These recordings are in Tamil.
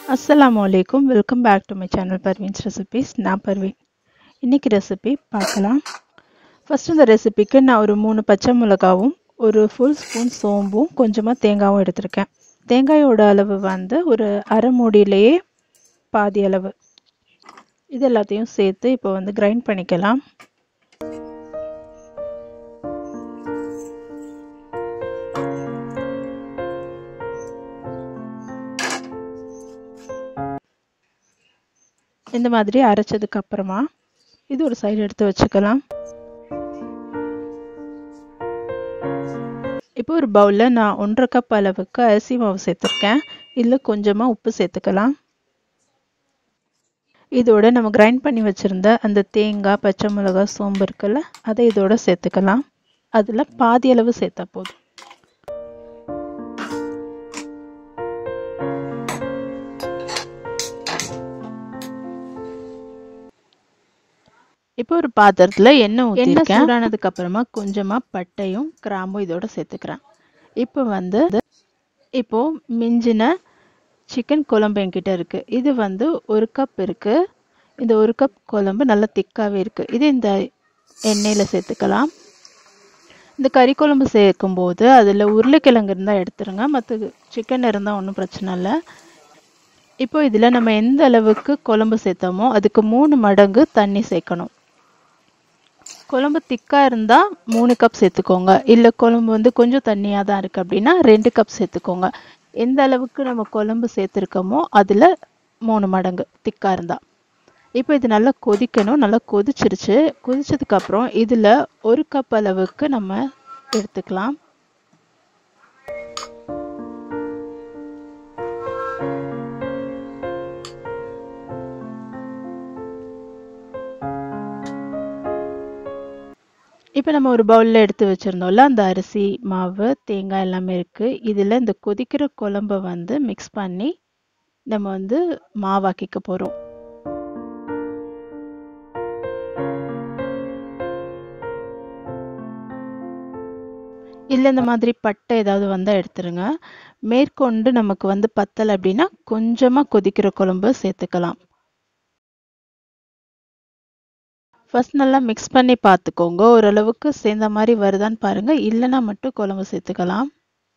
அஸ்ஸலாமு அலைக்கும் welcome back to my channel Parveen's recipes நான் பர்வீன் இன்னைக்கு ரெசிபி பார்க்கலாம் ஃபர்ஸ்ட் இந்த ரெசிபிக்கு நான் ஒரு மூணு பச்சை மிளகாவும் ஒரு ஃபுல் ஸ்பூன் சோம்பும் கொஞ்சமாக தேங்காயும் எடுத்திருக்கேன் தேங்காயோட அளவு வந்து ஒரு அரை மூடியிலேயே பாதி அளவு இது எல்லாத்தையும் சேர்த்து இப்போ வந்து கிரைண்ட் பண்ணிக்கலாம் இந்த மாதிரி அரைச்சதுக்கு அப்புறமா இது ஒரு சைடு எடுத்து வச்சுக்கலாம் இப்போ ஒரு பவுலில் நான் ஒன்றரை கப் அளவுக்கு அரிசி மாவு சேர்த்துருக்கேன் இதில் கொஞ்சமாக உப்பு சேர்த்துக்கலாம் இதோட நம்ம கிரைண்ட் பண்ணி வச்சுருந்த அந்த தேங்காய் பச்சை மிளகாய் சோம்பு இருக்குல்ல அதை இதோட சேர்த்துக்கலாம் அதில் பாதி அளவு சேர்த்தா போதும் இப்போ ஒரு பாத்திரத்தில் எண்ணெய் ஊற்றிருக்கேன் எண்ணெய் சூடானதுக்கு அப்புறமா கொஞ்சமாக பட்டையும் கிராம்பும் இதோட சேர்த்துக்கிறேன் இப்போ வந்து இப்போ மிஞ்சின சிக்கன் குழம்பு என்கிட்ட இருக்குது இது வந்து ஒரு கப் இருக்குது இந்த ஒரு கப் குழம்பு நல்லா திக்காகவே இருக்குது இது இந்த எண்ணெயில் சேர்த்துக்கலாம் இந்த கறி குழம்பு சேர்க்கும்போது அதில் உருளைக்கிழங்கு இருந்தால் எடுத்துருங்க மற்ற சிக்கன் இருந்தால் ஒன்றும் பிரச்சனை இல்லை இப்போ இதில் நம்ம எந்த அளவுக்கு குழம்பு சேர்த்தோமோ அதுக்கு மூணு மடங்கு தண்ணி சேர்க்கணும் குழம்பு திக்காக இருந்தால் மூணு கப் சேர்த்துக்கோங்க இல்லை குழம்பு வந்து கொஞ்சம் தண்ணியாக தான் இருக்குது அப்படின்னா ரெண்டு கப் சேர்த்துக்கோங்க எந்த அளவுக்கு நம்ம குழம்பு சேர்த்துருக்கோமோ அதில் மூணு மடங்கு திக்காக இருந்தால் இப்போ இது நல்லா கொதிக்கணும் நல்லா கொதிச்சிருச்சு கொதிச்சதுக்கப்புறம் இதில் ஒரு கப் அளவுக்கு நம்ம எடுத்துக்கலாம் இப்போ நம்ம ஒரு பவுலில் எடுத்து வச்சுருந்தோம்ல அந்த அரிசி மாவு தேங்காய் எல்லாமே இருக்குது இதில் இந்த கொதிக்கிற குழம்ப வந்து மிக்ஸ் பண்ணி நம்ம வந்து மாவாக்கிக்க போகிறோம் இல்லை இந்த மாதிரி பட்டை ஏதாவது வந்தால் எடுத்துருங்க மேற்கொண்டு நமக்கு வந்து பத்தலை அப்படின்னா கொஞ்சமாக கொதிக்கிற குழம்பு சேர்த்துக்கலாம் ஃபர்ஸ்ட் நல்லா மிக்ஸ் பண்ணி பார்த்துக்கோங்க ஓரளவுக்கு சேர்ந்த மாதிரி வருதான்னு பாருங்க இல்லைன்னா மட்டும் குழம்பு சேர்த்துக்கலாம்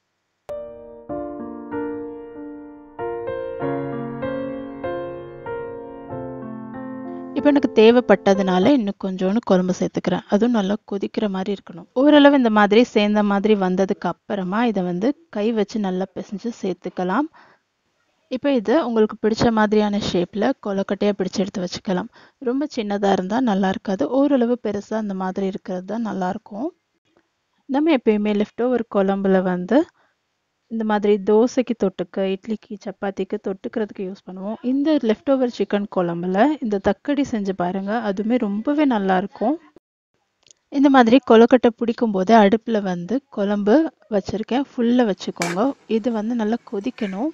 இப்போ எனக்கு தேவைப்பட்டதுனால இன்னும் கொஞ்சோண்டு குழம்பு சேர்த்துக்கிறேன் அதுவும் நல்லா கொதிக்கிற மாதிரி இருக்கணும் ஓரளவு இந்த மாதிரி சேர்ந்த மாதிரி வந்ததுக்கு அப்புறமா இதை வந்து கை வச்சு நல்லா பிசைஞ்சு சேர்த்துக்கலாம் இப்போ இது உங்களுக்கு பிடிச்ச மாதிரியான ஷேப்பில் கொலக்கட்டையாக பிடிச்சி எடுத்து வச்சுக்கலாம் ரொம்ப சின்னதாக இருந்தால் நல்லா இருக்காது ஓரளவு பெருசாக அந்த மாதிரி இருக்கிறது தான் நல்லாயிருக்கும் நம்ம எப்பயுமே லெஃப்ட் ஓவர் குழம்புல வந்து இந்த மாதிரி தோசைக்கு தொட்டுக்க இட்லிக்கு சப்பாத்திக்கு தொட்டுக்கிறதுக்கு யூஸ் பண்ணுவோம் இந்த லெஃப்ட் ஓவர் சிக்கன் குழம்புல இந்த தக்கடி செஞ்சு பாருங்கள் அதுவுமே ரொம்பவே நல்லாயிருக்கும் இந்த மாதிரி கொலக்கட்டை பிடிக்கும் போது அடுப்பில் வந்து குழம்பு வச்சுருக்கேன் ஃபுல்லாக வச்சுக்கோங்க இது வந்து நல்லா கொதிக்கணும்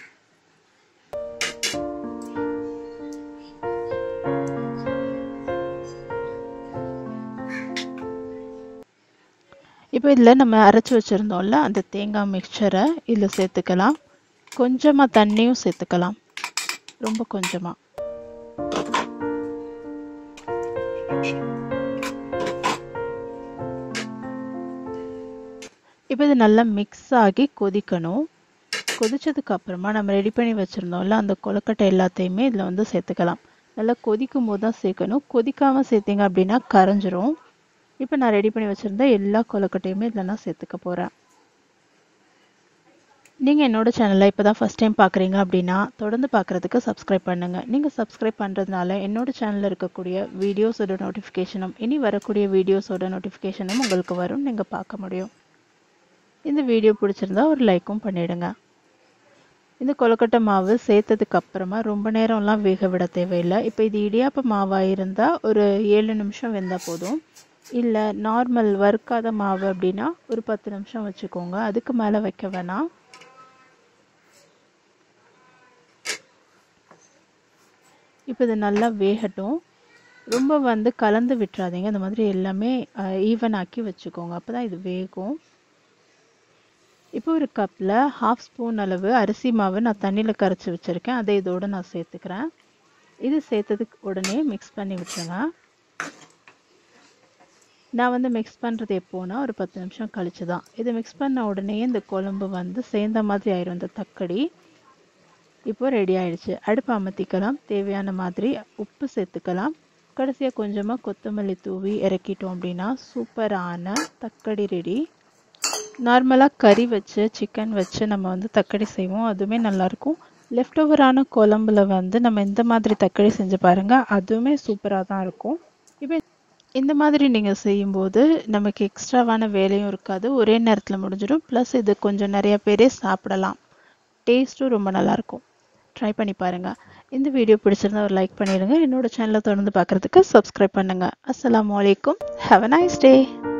இப்போ இதில் நம்ம அரைச்சி வச்சுருந்தோம்ல அந்த தேங்காய் மிக்சரை இதில் சேர்த்துக்கலாம் கொஞ்சமாக தண்ணியும் சேர்த்துக்கலாம் ரொம்ப கொஞ்சமாக இப்போ இது நல்லா மிக்ஸ் ஆகி கொதிக்கணும் கொதிச்சதுக்கு அப்புறமா நம்ம ரெடி பண்ணி வச்சுருந்தோம்ல அந்த கொலக்கட்டை எல்லாத்தையுமே இதில் வந்து சேர்த்துக்கலாம் நல்லா கொதிக்கும் போது தான் சேர்க்கணும் கொதிக்காமல் சேர்த்திங்க அப்படின்னா கரைஞ்சிரும் இப்போ நான் ரெடி பண்ணி வச்சுருந்த எல்லா கொலக்கட்டையுமே இதில் நான் சேர்த்துக்க போகிறேன் நீங்கள் என்னோடய சேனலை இப்போ தான் ஃபஸ்ட் டைம் பார்க்குறீங்க அப்படின்னா தொடர்ந்து பார்க்குறதுக்கு சப்ஸ்கிரைப் பண்ணுங்கள் நீங்கள் சப்ஸ்கிரைப் பண்ணுறதுனால என்னோடய சேனலில் இருக்கக்கூடிய வீடியோஸோட நோட்டிஃபிகேஷனும் இனி வரக்கூடிய வீடியோஸோட நோட்டிஃபிகேஷனும் உங்களுக்கு வரும் நீங்கள் பார்க்க முடியும் இந்த வீடியோ பிடிச்சிருந்தா ஒரு லைக்கும் பண்ணிவிடுங்க இந்த கொலக்கட்டை மாவு சேர்த்ததுக்கு அப்புறமா ரொம்ப நேரம்லாம் வேக விட தேவையில்லை இப்போ இது இடியாப்ப மாவாக இருந்தால் ஒரு ஏழு நிமிஷம் வெந்தால் போதும் இல்லை நார்மல் வறுக்காத மாவு அப்படின்னா ஒரு பத்து நிமிஷம் வச்சுக்கோங்க அதுக்கு மேலே வைக்க வேணாம் இப்போ இது நல்லா வேகட்டும் ரொம்ப வந்து கலந்து விட்டுறாதீங்க இந்த மாதிரி எல்லாமே ஈவன் ஆக்கி வச்சுக்கோங்க அப்போ தான் இது வேகும் இப்போ ஒரு கப்பில் ஹாஃப் ஸ்பூன் அளவு அரிசி மாவு நான் தண்ணியில் கரைச்சி வச்சுருக்கேன் அதை இதோடு நான் சேர்த்துக்கிறேன் இது சேர்த்ததுக்கு உடனே மிக்ஸ் பண்ணி விட்டுருங்க நான் வந்து மிக்ஸ் பண்ணுறது எப்போனா ஒரு பத்து நிமிஷம் கழிச்சு தான் இது மிக்ஸ் பண்ண உடனே இந்த குழம்பு வந்து சேர்ந்த மாதிரி ஆயிரும் இந்த தக்கடி இப்போ ரெடி ஆயிடுச்சு அடுப்பு அமர்த்திக்கலாம் தேவையான மாதிரி உப்பு சேர்த்துக்கலாம் கடைசியாக கொஞ்சமாக கொத்தமல்லி தூவி இறக்கிட்டோம் அப்படின்னா சூப்பரான தக்கடி ரெடி நார்மலாக கறி வச்சு சிக்கன் வச்சு நம்ம வந்து தக்கடி செய்வோம் அதுவுமே நல்லாயிருக்கும் லெஃப்ட் ஓவரான குழம்புல வந்து நம்ம இந்த மாதிரி தக்கடி செஞ்சு பாருங்கள் அதுவுமே சூப்பராக தான் இருக்கும் இப்போ இந்த மாதிரி நீங்கள் செய்யும்போது நமக்கு எக்ஸ்ட்ராவான வேலையும் இருக்காது ஒரே நேரத்தில் முடிஞ்சிடும் ப்ளஸ் இது கொஞ்சம் நிறைய பேரே சாப்பிடலாம் டேஸ்ட்டும் ரொம்ப நல்லாயிருக்கும் ட்ரை பண்ணி பாருங்கள் இந்த வீடியோ பிடிச்சிருந்தா ஒரு லைக் பண்ணிடுங்க என்னோட சேனலை தொடர்ந்து பார்க்குறதுக்கு சப்ஸ்கிரைப் பண்ணுங்கள் அஸ்லாம் வலைக்கும் ஹாவ் அ நைஸ் டே